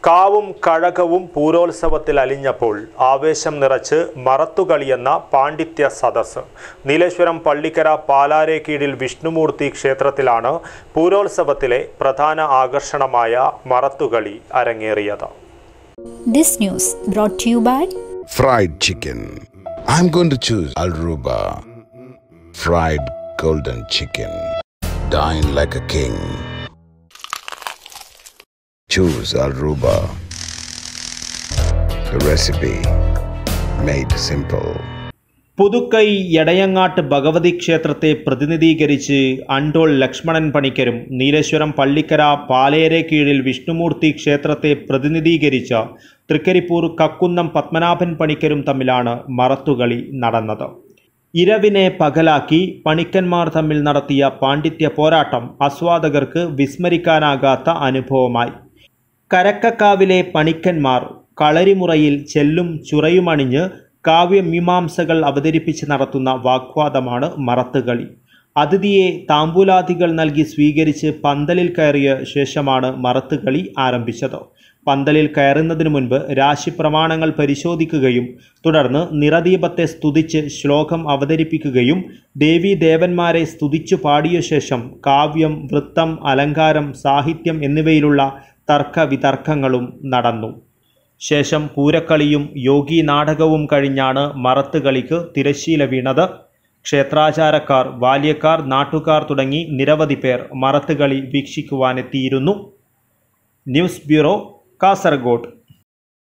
കാവും കഴകവും പൂരോത്സവത്തിൽ അലിഞ്ഞപ്പോൾ ആവേശം നിറച്ച് മറത്തുകളിയെന്ന പാണ്ഡിത്യ സദസ്സ് നീലേശ്വരം പള്ളിക്കര പാലാരെ കീഴിൽ വിഷ്ണുമൂർത്തി ക്ഷേത്രത്തിലാണ് പൂരോത്സവത്തിലെ പ്രധാന ആകർഷണമായ മറത്തുകളി അരങ്ങേറിയത് This news brought to you by Fried chicken. I'm going to choose Alruba. Fried golden chicken. Dine like a king. Choose Alruba. The recipe made simple. Puthukkai എടയങ്ങാട്ട് Bhagavathi ക്ഷേത്രത്തെ പ്രതിനിധീകരിച്ച് അണ്ടോൾ ലക്ഷ്മണൻ പണിക്കരും നീലേശ്വരം പള്ളിക്കര പാലേരെ കീഴിൽ വിഷ്ണുമൂർത്തി ക്ഷേത്രത്തെ പ്രതിനിധീകരിച്ച തൃക്കരിപ്പൂർ കക്കുന്നം പത്മനാഭൻ പണിക്കരും തമ്മിലാണ് മറത്തുകളി നടന്നത് ഇരവിനെ പകലാക്കി പണിക്കന്മാർ തമ്മിൽ നടത്തിയ പാണ്ഡിത്യ പോരാട്ടം ആസ്വാദകർക്ക് വിസ്മരിക്കാനാകാത്ത അനുഭവമായി കരക്കക്കാവിലെ പണിക്കന്മാർ കളരിമുറയിൽ ചെല്ലും ചുറയുമണിഞ്ഞ് കാവ്യമീമാംസകൾ അവതരിപ്പിച്ച് നടത്തുന്ന വാഗ്വാദമാണ് മറത്തുകളി അതിഥിയെ താമ്പൂലാദികൾ നൽകി സ്വീകരിച്ച് പന്തലിൽ കയറിയ ശേഷമാണ് മറത്തുകളി ആരംഭിച്ചത് പന്തലിൽ കയറുന്നതിനു മുൻപ് രാശിപ്രമാണങ്ങൾ പരിശോധിക്കുകയും തുടർന്ന് നിറദീപത്തെ സ്തുതിച്ച് ശ്ലോകം അവതരിപ്പിക്കുകയും ദേവീ ദേവന്മാരെ സ്തുതിച്ചു പാടിയ ശേഷം കാവ്യം വൃത്തം അലങ്കാരം സാഹിത്യം എന്നിവയിലുള്ള തർക്ക വിതർക്കങ്ങളും നടന്നു ശേഷം പൂരക്കളിയും യോഗി നാടകവും കഴിഞ്ഞാണ് മറത്തുകളിക്ക് തിരശ്ശീല വീണത് ക്ഷേത്രാചാരക്കാർ ബാല്യക്കാർ നാട്ടുകാർ തുടങ്ങി നിരവധി പേർ മറത്തുകളി വീക്ഷിക്കുവാനെത്തിയിരുന്നു ന്യൂസ് ബ്യൂറോ കാസർഗോഡ്